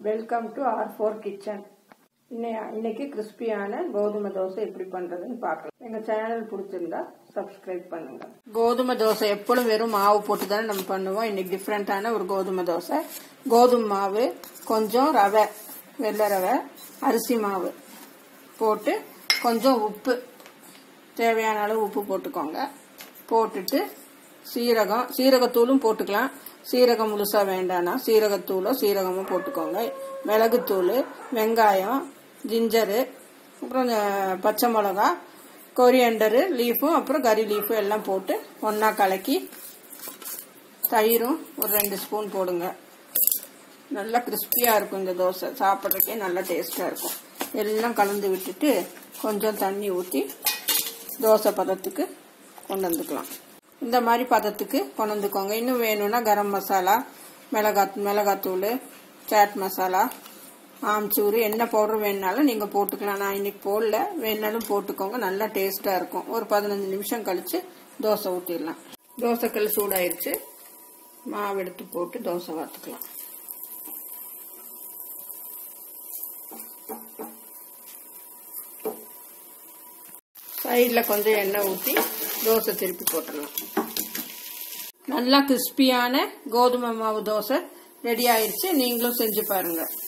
welcome to R four kitchen இன்னைக்கு கிறிஸ்பியான கோதுமை தோசை எப்படி பண்றதுன்னு பார்க்கலாம் எங்க சேனல் பிடிச்சிருந்தா சப்ஸ்கிரைப் பண்ணுங்க கோதுமை தோசை எப்பொழுதும் வெறும் மாவு போட்டு தானே நம்ம பண்ணுவோம் இன்னைக்கு டிஃப்ரெண்டான ஒரு கோதுமை தோசை கோதுமை மாவு கொஞ்சம் ரவை வெள்ளை ரவை அரிசி மாவு போட்டு கொஞ்சம் உப்பு தேவையான அளவு உப்பு போட்டுக்கோங்க போட்டுட்டு சீரகம் சீரகத்தூளும் போட்டுக்கலாம் சீரகம் முழுசா வேண்டாம்னா சீரகத்தூளோ சீரகமோ போட்டுக்கோங்க மிளகுத்தூள் வெங்காயம் ஜிஞ்சரு அப்புறம் இந்த பச்சை மிளகா கொரியண்டரு லீஃபும் அப்புறம் கறி லீஃபும் எல்லாம் போட்டு ஒன்றா கலக்கி தயிரும் ஒரு ரெண்டு ஸ்பூன் போடுங்க நல்லா கிறிஸ்பியாக இருக்கும் இந்த தோசை சாப்பிட்றதுக்கே நல்லா டேஸ்ட்டாக இருக்கும் எல்லாம் கலந்து விட்டுட்டு கொஞ்சம் தண்ணி ஊற்றி தோசை பதத்துக்கு கொண்டு வந்துக்கலாம் இந்த மாதிரி பதத்துக்கு கொண்டு வந்துக்கோங்க இன்னும் வேணும்னா கரம் மசாலா மிளகா மிளகாத்தூள் சாட் மசாலா ஆம்ச்சூறு என்ன பவுடர் வேணுனாலும் நீங்கள் போட்டுக்கலாம் நான் இன்னைக்கு போடல வேணாலும் போட்டுக்கோங்க நல்லா டேஸ்ட்டாக இருக்கும் ஒரு பதினஞ்சு நிமிஷம் கழிச்சு தோசை ஊற்றிடலாம் தோசைக்கல் சூடாயிருச்சு மாவு எடுத்து போட்டு தோசை வாத்துக்கலாம் சைடில் கொஞ்சம் எண்ணெய் ஊற்றி தோசை திருப்பி போட்டுடலாம் நல்லா கிறிஸ்பியான கோதுமை மாவு தோசை ரெடி ஆயிடுச்சு நீங்களும் செஞ்சு பாருங்க